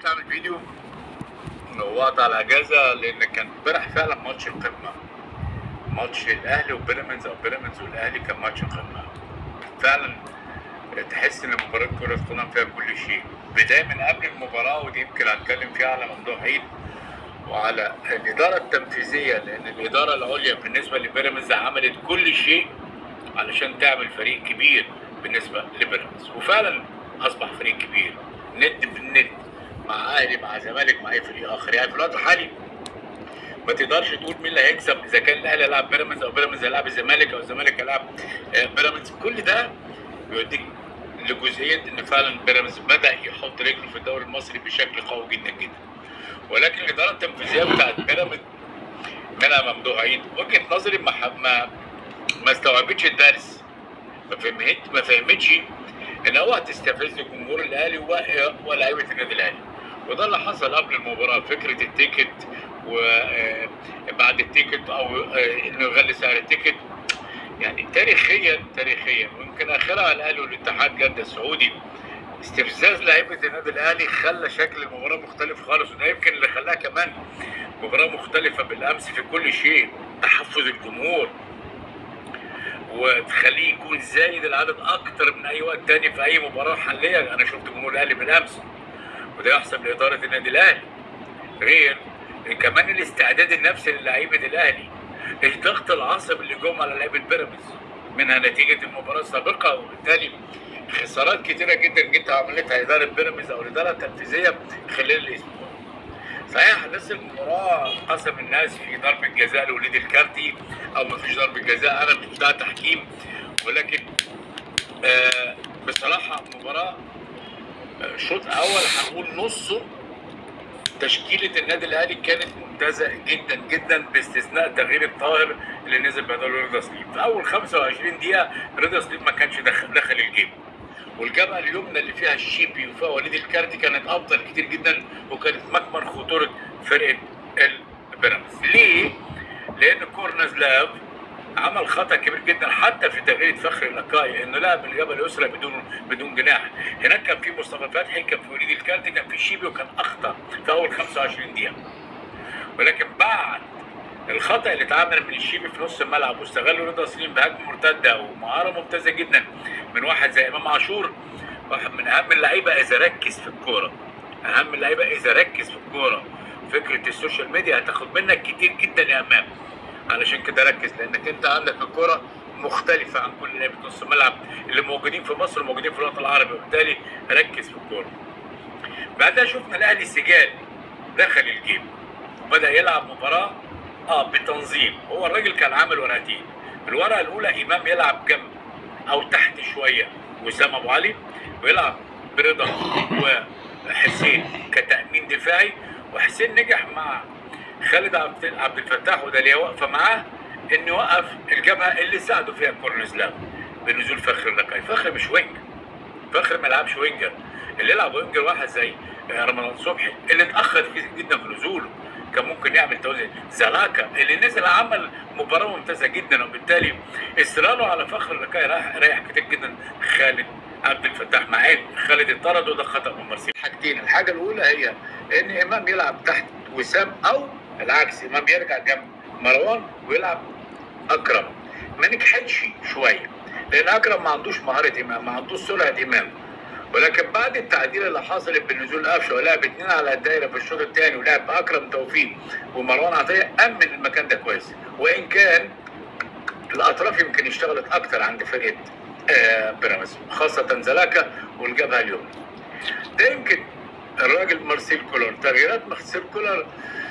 حبيت اعمل فيديو وقت على اجازه لان كان امبارح فعلا ماتش القمه ماتش الاهلي وبيراميدز او بيراميدز والاهلي كان ماتش قمه فعلا تحس ان مباراه كره القدم فيها كل شيء بدايه من قبل المباراه ودي يمكن هتكلم فيها على موضوع عيد وعلى الاداره التنفيذيه لان الاداره العليا بالنسبه لبيراميدز عملت كل شيء علشان تعمل فريق كبير بالنسبه لبيراميدز وفعلا اصبح فريق كبير ند بالند مع اهلي مع زمالك مع اي فريق اخر يعني في الوقت الحالي ما تقدرش تقول مين اللي هيكسب اذا كان الاهلي هيلعب بيراميدز او بيراميدز هيلعب الزمالك او الزمالك هيلعب آه، بيراميدز كل ده بيوديك لجزئيه ان فعلا بيراميدز بدا يحط رجله في الدوري المصري بشكل قوي جدا جدا ولكن الاداره التنفيذيه بتاعت بيراميدز منها ممدوح عيد وجهه نظري ما ح- ما ما استوعبتش الدرس ما فهمت ما فهمتش ان هو هتستفز جمهور الاهلي و- ولاعيبه النادي الاهلي وده اللي حصل قبل المباراه فكره التيكت وبعد التيكت او آه، انه يغلي سعر التيكت يعني تاريخيا تاريخيا ويمكن اخرها على الاهلي والاتحاد جده السعودي استفزاز لعيبه النادي الاهلي خلى شكل المباراه مختلف خالص وده يمكن اللي خلاها كمان مباراه مختلفه بالامس في كل شيء تحفز الجمهور وتخليه يكون زايد العدد اكتر من اي وقت تاني في اي مباراه حاليا انا شفت جمهور الاهلي بالامس وده يحسب لاداره النادي الاهلي غير كمان الاستعداد النفسي للاعيبه الاهلي الضغط العصبي اللي جم على لعيبه بيراميدز منها نتيجه المباراه السابقه وبالتالي خسارات كتيره جدا جدا عملتها اداره بيراميدز او الاداره التنفيذيه خلال الاسبوع. صحيح احداث المباراه قسم الناس في ضربه جزاء لوليد الكارتي او ما فيش ضربه جزاء انا مش بتاع تحكيم ولكن آه بصراحه مباراه آه، شوط اول هقول نصه تشكيله النادي الاهلي كانت ممتازه جدا جدا باستثناء تغيير الطاهر اللي نزل بداله رضا سليم في اول 25 دقيقه رضا سليم ما كانش دخل, دخل الجيم والجبهه اليمنى اللي فيها الشيبي وفيها وليد الكارتي كانت افضل كتير جدا وكانت مكمن خطوره فرقه البيراميدز ليه؟ لان كورنزلاف عمل خطا كبير جدا حتى في تغيير فخر اللقاي انه لعب الجبهه اليسرى بدون بدون جناح هناك كان في مصطفى فتحي كان في وليد الكارتي كان في شيبي وكان اخطا في اول 25 دقيقه ولكن بعد الخطا اللي اتعمل من الشيبي في نص الملعب واستغله رضا سليم بهجمه مرتده ومهاره ممتازه جدا من واحد زي امام عاشور واحد من اهم اللعيبه اذا ركز في الكوره اهم اللعيبه اذا ركز في الكوره فكره السوشيال ميديا هتاخد منك كتير جدا يا امام علشان كده ركز لانك انت عندك الكوره مختلفه عن كل لعيبه نص الملعب اللي موجودين في مصر وموجودين في الوطن العربي وبالتالي ركز في الكوره بعدها شفنا الاهلي سجال دخل الجيم وبدا يلعب مباراه اه بتنظيم هو الراجل كان عامل ورقتين الورقه الاولى امام يلعب جنب او تحت شويه وسام ابو علي ويلعب برضا وحسين كتامين دفاعي وحسين نجح مع خالد عبد عبد الفتاح وده اللي واقفه معاه انه يوقف الجبهه اللي ساعده فيها كورنزلاف بنزول فخر اللقاي فخر مش وينج فخر ما لعبش وينجر اللي يلعب وينجر واحد زي رمضان صبحي اللي اتاخر كتير جدا في نزوله كان ممكن يعمل توزيع زلاكا اللي نزل عمل مباراه ممتازه جدا وبالتالي استراله على فخر اللقاي رايح رايح كتير جدا خالد عبد الفتاح مع ان خالد اتطرد وده خطا من مرسي حاجتين الحاجه الاولى هي ان امام يلعب تحت وسام او العكس امام يرجع جنب مروان ويلعب اكرم ما نجحتش شويه لان اكرم ما عندوش مهاره امام ما عندوش سرعه امام ولكن بعد التعديل اللي حصلت بنزول قفشه ولعب اتنين على الدايره في الشوط الثاني ولعب اكرم توفيق ومروان عطيه امن المكان ده كويس وان كان الاطراف يمكن اشتغلت اكتر عند فرقه آه، بيراميدز خاصه زلاكا والجبهه اليمنى ده يمكن الراجل مارسيل كولر تغييرات مارسيل كولر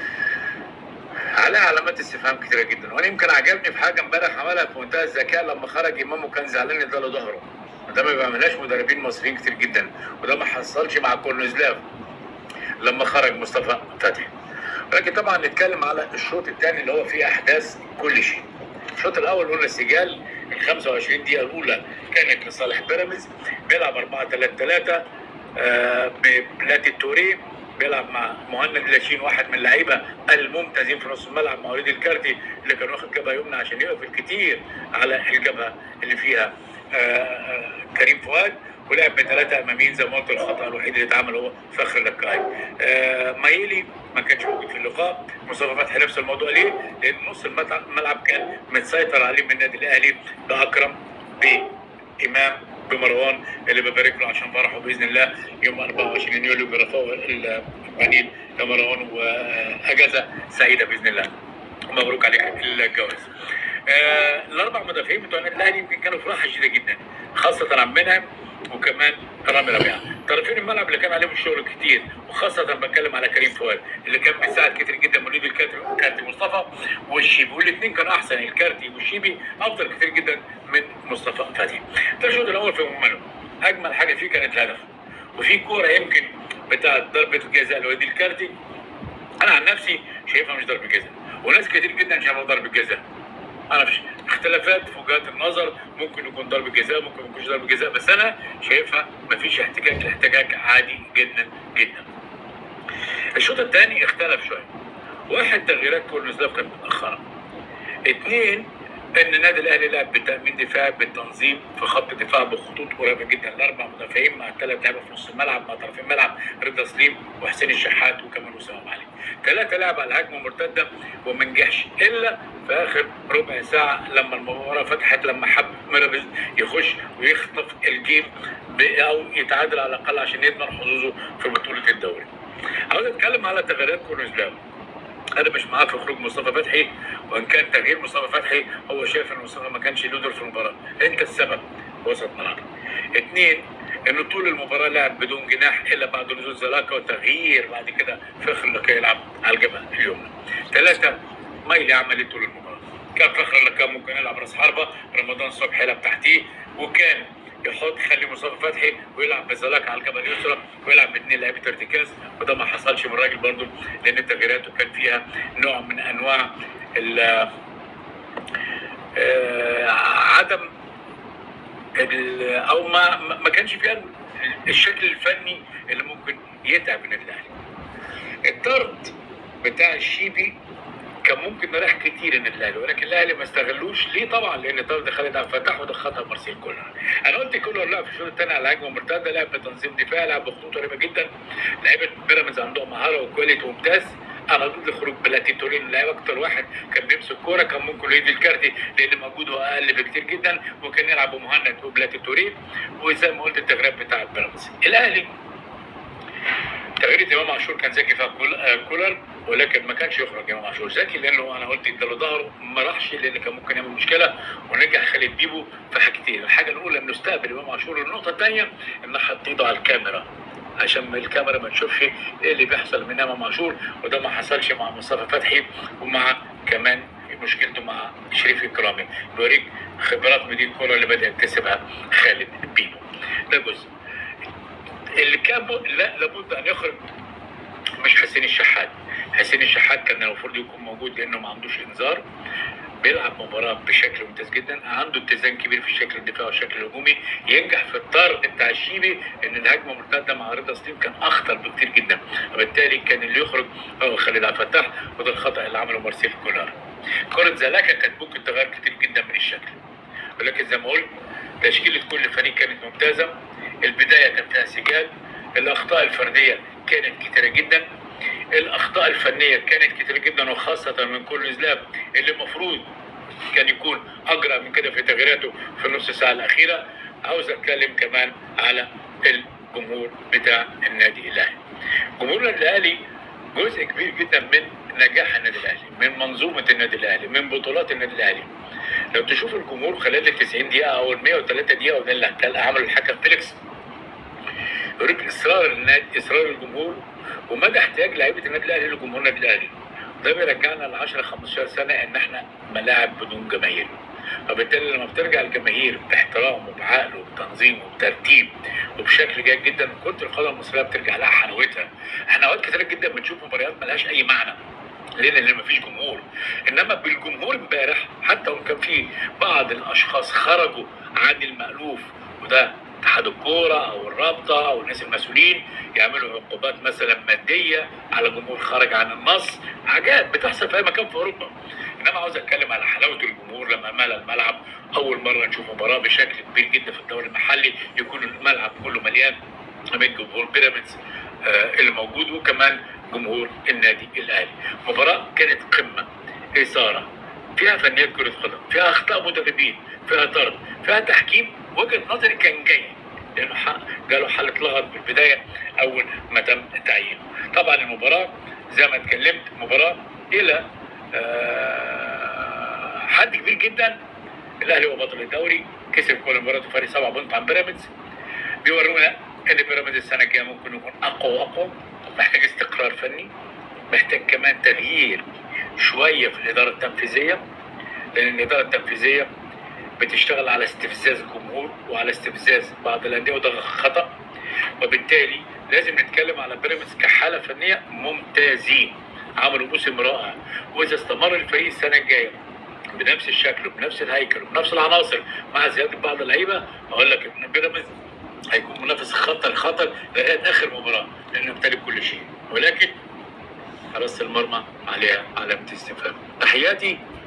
عليها علامات استفهام كتيره جدا وانا يمكن عجبني في حاجه امبارح عملها في منتهى الذكاء لما خرج امام وكان زعلان اداله ظهره وده ما بيعملهاش مدربين مصريين كتير جدا وده ما حصلش مع كورنزلاف لما خرج مصطفى فتحي ولكن طبعا نتكلم على الشوط الثاني اللي هو فيه احداث كل شيء الشوط الاول قلنا سجال ال 25 دقيقه الاولى كانت لصالح بيراميدز بيلعب 4 3 3 ببلاتي توريه بيلعب مع مهند لاشين واحد من اللعيبه الممتازين في نص الملعب مع وليد الكارتي اللي كان واخد جبهه يمنى عشان يقفل كتير على الجبهه اللي فيها آه، آه، كريم فؤاد ولعب بثلاثه اماميين زي ما قلت الخطا الوحيد اللي اتعمل هو فخر لكاي آه مايلي ما كانش موجود في اللقاء مصطفى فتحي نفس الموضوع ليه؟ لان نص المتع- الملعب كان متسيطر عليه من النادي الاهلي باكرم بامام بمروان اللي ببارك له عشان فرحه باذن الله يوم 24 يوليو برفاقه البنين لمروان واجازه سعيده باذن الله مبروك عليك الجواز. آه الاربع مدافعين بتوع النادي الاهلي يمكن كانوا في راحه شديده جدا خاصه عبد المنعم وكمان رامي ربيعه طرفين الملعب اللي كان عليهم الشغل كتير وخاصه بتكلم على كريم فؤاد اللي كان بيساعد كتير جدا مولود الكارتي كارتي مصطفى والشيبي والاثنين كانوا احسن الكارتي والشيبي افضل كتير جدا من مصطفى فتحي ده الشوط الاول في مجمله اجمل حاجه فيه كانت الهدف وفي كوره يمكن بتاعت ضربه الجزاء لوادي الكارتي انا عن نفسي شايفها مش ضربه جزاء وناس كتير جدا شايفها ضربه جزاء انا مش اختلافات في وجهات النظر ممكن يكون ضربه جزاء ممكن ما يكونش ضربه جزاء بس انا شايفها مفيش احتكاك الاحتكاك عادي جدا جدا الشوط الثاني اختلف شويه واحد تغييرات كورنوسلاف كانت متاخره اثنين ان النادي الاهلي لعب بتامين دفاعي بالتنظيم في خط الدفاع بخطوط قريبه جدا الاربع مدافعين مع الثلاث لعيبه في نص الملعب مع طرفين الملعب رضا سليم وحسين الشحات وكمان اسامه علي ثلاثه لعب على هجمه مرتده وما نجحش الا في اخر ربع ساعه لما المباراه فتحت لما حب ميرابيز يخش ويخطف الجيم ب- او يتعادل على الاقل عشان يضمن حظوظه في بطوله الدوري. عاوز اتكلم على تغييرات كورنوسلاو انا مش معاه في خروج مصطفى فتحي وان كان تغيير مصطفى فتحي هو شايف ان مصطفى ما كانش له دور في المباراه انت السبب وسط ملعبك اثنين انه طول المباراه لعب بدون جناح الا بعد نزول زلاكا وتغيير بعد كده فخر لكي يلعب على الجبهه اليمنى ثلاثه مايلي عمل ايه طول المباراه كان فخر لكي ممكن يلعب راس حربه رمضان صبحي يلعب تحتيه وكان يحط يخلي مصطفى فتحي ويلعب بزلاكا على الجبهه اليسرى ويلعب باثنين لعيبه ارتكاز وده ما حصلش من الراجل برضه لان تغييراته كان فيها نوع من انواع ال- آه، عدم ال- او ما ما كانش فيها الشكل الفني اللي ممكن يتعب النادي الاهلي. الطرد بتاع الشيبي كان ممكن نريح كتير النادي الاهلي ولكن الاهلي ما استغلوش ليه طبعا لان طرد خالد عبد الفتاح وده خطا مارسيل كولر. انا قلت كولر لعب في الشوط الثاني على هجمه مرتده لعب بتنظيم دفاعي لعب بخطوط قريبه جدا لعيبه بيراميدز عندهم مهاره وكواليتي ممتاز انا ضد خروج بلاتي تورين لاعب اكتر واحد كان بيمسك كوره كان ممكن يدي الكارتي لان مجهوده اقل بكتير جدا وكان يلعب بمهند وبلاتي تورين وزي ما قلت التغييرات بتاع بيراميدز الاهلي تغيير امام عاشور كان ذكي فيها كول- آه، كولر ولكن ما كانش يخرج امام عاشور ذكي لانه انا قلت اداله ظهره ما راحش لان كان ممكن يعمل مشكله ونجح خالد بيبو في حاجتين الحاجه الاولى انه استقبل امام عاشور النقطه الثانيه انه حط ايده على الكاميرا عشان ما الكاميرا ما تشوفش ايه اللي بيحصل من امام عاشور وده ما حصلش مع مصطفى فتحي ومع كمان مشكلته مع شريف اكرامي بيوريك خبرات مدير كوره اللي بدا يكتسبها خالد بيبو ده جزء اللي كان ب... لا لابد ان يخرج مش حسين الشحات حسين الشحات كان المفروض يكون موجود لانه ما عندوش انذار بيلعب مباراه بشكل ممتاز جدا عنده اتزان كبير في الشكل الدفاعي والشكل الهجومي ينجح في الطرد بتاع الشيبي ان الهجمه مرتده مع رضا سليم كان اخطر بكتير جدا وبالتالي كان اللي يخرج هو خالد عبد الفتاح وده الخطا اللي عمله مارسيل كولار كره زلاكا كانت ممكن تغير كتير جدا من الشكل ولكن زي ما قلت تشكيله كل فريق كانت ممتازه البدايه كان فيها سجال الاخطاء الفرديه كانت كتيره جدا الاخطاء الفنيه كانت كتيره جدا وخاصه من كل زلاب اللي المفروض كان يكون اجرى من كده في تغييراته في النص ساعه الاخيره عاوز اتكلم كمان على الجمهور بتاع النادي الاهلي جمهور النادي الاهلي جزء كبير جدا من نجاح النادي الاهلي من منظومه النادي الاهلي من بطولات النادي الاهلي لو تشوف الجمهور خلال ال 90 دقيقه او ال 103 دقيقه وده اللي كان عمله الحكم فيليكس يوريك اصرار النادي اصرار الجمهور ومدى احتياج لعيبه النادي الاهلي لجمهور النادي الاهلي ده بيرجعنا ل 10 15 سنه ان احنا ملاعب بدون جماهير وبالتالي لما بترجع الجماهير باحترام وبعقل وبتنظيم وبترتيب وبشكل جيد جدا كره القدم المصريه بترجع لها حلاوتها احنا اوقات كتير جدا بنشوف مباريات ملهاش اي معنى ليه؟ لان مفيش جمهور انما بالجمهور امبارح حتى وان كان في بعض الاشخاص خرجوا عن المالوف وده اتحاد الكوره او الرابطه او الناس المسؤولين يعملوا عقوبات مثلا ماديه على جمهور خارج عن النص حاجات بتحصل في اي مكان في اوروبا انما عاوز اتكلم على حلاوه الجمهور لما ملى الملعب اول مره نشوف مباراه بشكل كبير جدا في الدوري المحلي يكون الملعب كله مليان من جمهور بيراميدز آه، اللي موجود وكمان جمهور النادي الاهلي مباراه كانت قمه اثاره فيها فنيات كره قدم فيها اخطاء مدربين فيها طرد فيها تحكيم وجهه نظري كان جيد لانه حق- جاله حاله لغط في البدايه اول ما تم تعيينه طبعا المباراه زي ما اتكلمت مباراه الى آه، حد كبير جدا الاهلي هو بطل الدوري كسب كل مباراه فرق سبعه بونت عن بيراميدز بيورونا ان بيراميدز السنه الجايه ممكن يكون اقوى واقوى محتاج استقرار فني محتاج كمان تغيير شويه في الاداره التنفيذيه لان الاداره التنفيذيه بتشتغل على استفزاز الجمهور وعلى استفزاز بعض الانديه وده خطا وبالتالي لازم نتكلم على بيراميدز كحاله فنيه ممتازين عملوا موسم رائع واذا استمر الفريق السنه الجايه بنفس الشكل وبنفس الهيكل وبنفس العناصر مع زياده بعض اللعيبه اقول لك ان بيراميدز هيكون منافس خطر خطر لغايه اخر مباراه لانه يمتلك كل شيء ولكن حراسه المرمى عليها علامه استفهام تحياتي